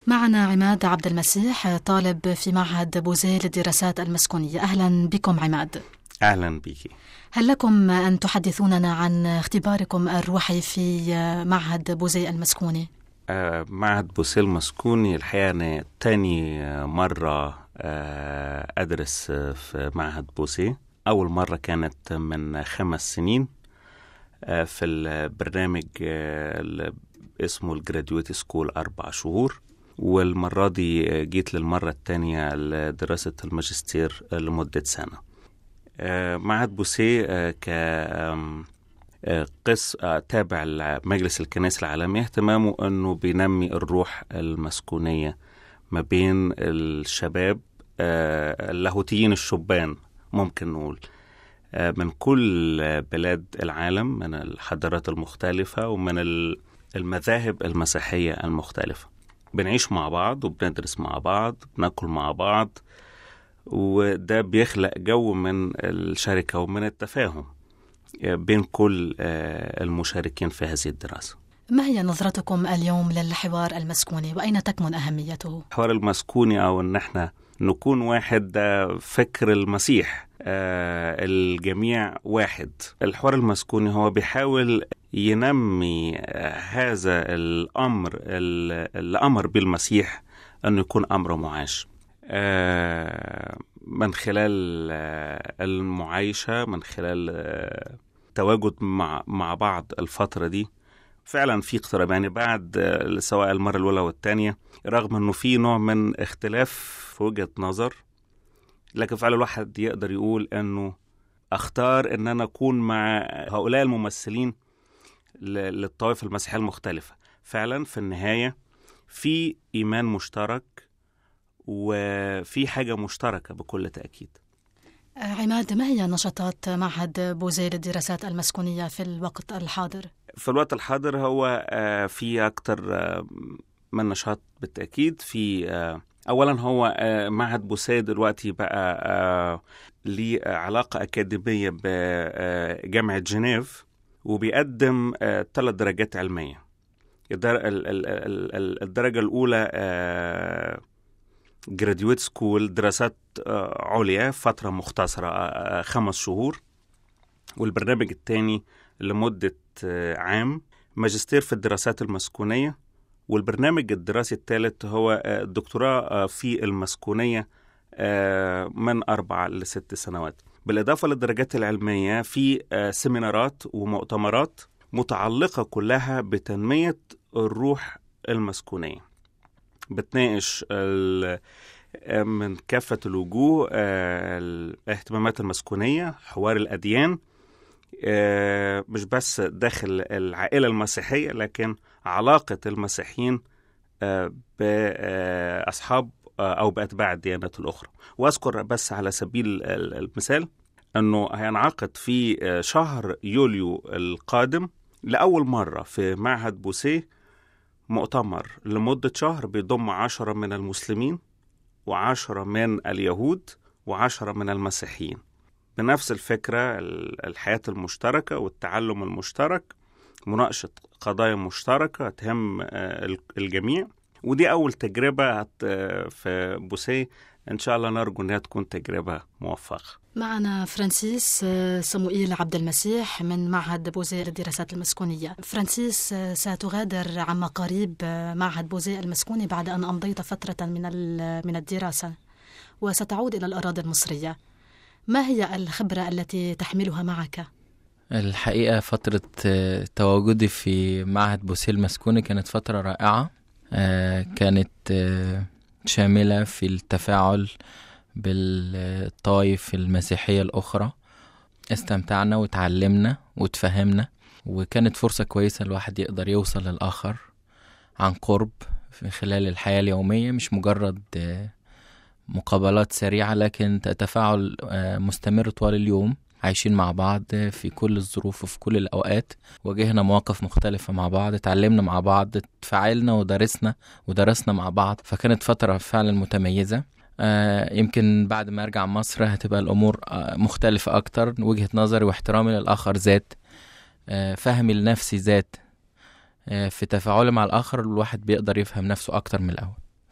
معنا عماد عبد المسيح طالب في معهد بوزيه للدراسات المسكونية أهلا بكم عماد أهلا بك هل لكم أن تحدثوننا عن اختباركم الروحي في معهد بوزيه المسكوني؟ آه معهد بوزيه المسكوني الحقيقة أنا تاني مرة آه أدرس في معهد بوزيه أول مرة كانت من خمس سنين آه في البرنامج آه اسمه الجراديويت سكول أربع شهور والمرة دي جيت للمرة الثانية لدراسة الماجستير لمدة سنة معهد بوسيه ك قس تابع مجلس الكنائس العالمية اهتمامه أنه بينمي الروح المسكونية ما بين الشباب اللاهوتيين الشبان ممكن نقول من كل بلاد العالم من الحضارات المختلفة ومن المذاهب المسيحية المختلفة بنعيش مع بعض وبندرس مع بعض بناكل مع بعض وده بيخلق جو من الشركة ومن التفاهم بين كل المشاركين في هذه الدراسة ما هي نظرتكم اليوم للحوار المسكوني وأين تكمن أهميته؟ الحوار المسكوني أو أن احنا نكون واحد ده فكر المسيح آه الجميع واحد الحوار المسكوني هو بيحاول ينمي آه هذا الأمر اللي أمر بالمسيح أنه يكون أمر معاش آه من خلال المعايشة من خلال التواجد مع, مع بعض الفترة دي فعلا في اقتراب يعني بعد سواء المرة الأولى والثانية رغم أنه في نوع من اختلاف في وجهة نظر لكن فعلا الواحد يقدر يقول أنه أختار أن أنا أكون مع هؤلاء الممثلين للطوائف المسيحية المختلفة فعلا في النهاية في إيمان مشترك وفي حاجة مشتركة بكل تأكيد عماد ما هي نشاطات معهد بوزيل للدراسات المسكونية في الوقت الحاضر؟ في الوقت الحاضر هو في أكتر من نشاط بالتأكيد في أولا هو معهد بوسيه دلوقتي بقى ليه علاقة أكاديمية بجامعة جنيف وبيقدم ثلاث درجات علمية الدرجة الأولى جراديويت سكول دراسات عليا فترة مختصرة خمس شهور والبرنامج الثاني لمدة عام ماجستير في الدراسات المسكونية والبرنامج الدراسي الثالث هو الدكتوراه في المسكونية من أربع لست سنوات بالإضافة للدرجات العلمية في سيمينارات ومؤتمرات متعلقة كلها بتنمية الروح المسكونية بتناقش من كافة الوجوه الاهتمامات المسكونية حوار الأديان مش بس داخل العائلة المسيحية لكن علاقة المسيحيين بأصحاب أو بأتباع الديانات الأخرى وأذكر بس على سبيل المثال أنه هينعقد في شهر يوليو القادم لأول مرة في معهد بوسيه مؤتمر لمدة شهر بيضم عشرة من المسلمين وعشرة من اليهود وعشرة من المسيحيين بنفس الفكرة الحياة المشتركة والتعلم المشترك مناقشة قضايا مشتركة تهم الجميع ودي أول تجربة في بوسيه إن شاء الله نرجو أنها تكون تجربة موفقة معنا فرانسيس صموئيل عبد المسيح من معهد بوزيه للدراسات المسكونية فرانسيس ستغادر عما قريب معهد بوزيه المسكوني بعد أن أمضيت فترة من من الدراسة وستعود إلى الأراضي المصرية ما هي الخبرة التي تحملها معك؟ الحقيقة فترة تواجدي في معهد بوسيه المسكوني كانت فترة رائعة كانت شاملة في التفاعل بالطائف المسيحية الأخرى استمتعنا وتعلمنا وتفهمنا وكانت فرصة كويسة الواحد يقدر يوصل للآخر عن قرب في خلال الحياة اليومية مش مجرد مقابلات سريعة لكن تفاعل مستمر طوال اليوم عايشين مع بعض في كل الظروف وفي كل الأوقات واجهنا مواقف مختلفة مع بعض اتعلمنا مع بعض تفاعلنا ودرسنا ودرسنا مع بعض فكانت فترة فعلا متميزة آه يمكن بعد ما ارجع مصر هتبقى الامور آه مختلفه اكتر وجهه نظري واحترامي للاخر زاد آه فهمي لنفسي زاد آه في تفاعلي مع الاخر الواحد بيقدر يفهم نفسه اكتر من الاول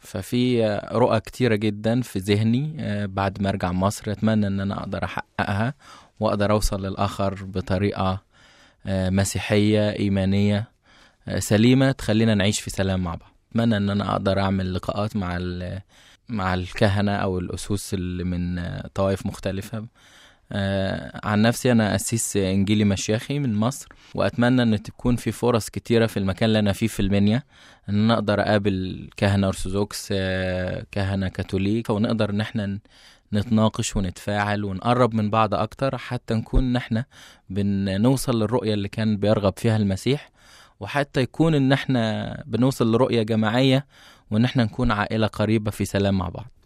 ففي رؤى كتيرة جدا في ذهني آه، بعد ما ارجع مصر اتمنى ان انا اقدر احققها واقدر اوصل للاخر بطريقة آه، مسيحية ايمانية آه، سليمة تخلينا نعيش في سلام مع بعض اتمنى ان انا اقدر اعمل لقاءات مع ال- مع الكهنة او الاسوس اللي من آه، طوائف مختلفة آه، عن نفسي انا قسيس انجيلي مشيخي من مصر واتمنى ان تكون في فرص كتيره في المكان اللي انا فيه في المنيا ان انا اقدر اقابل كهنه ارثوذكس آه، كهنه كاثوليك ونقدر ان احنا ن- نتناقش ونتفاعل ونقرب من بعض اكتر حتى نكون ان احنا بنوصل للرؤيه اللي كان بيرغب فيها المسيح وحتى يكون ان احنا بنوصل لرؤيه جماعيه وان احنا نكون عائله قريبه في سلام مع بعض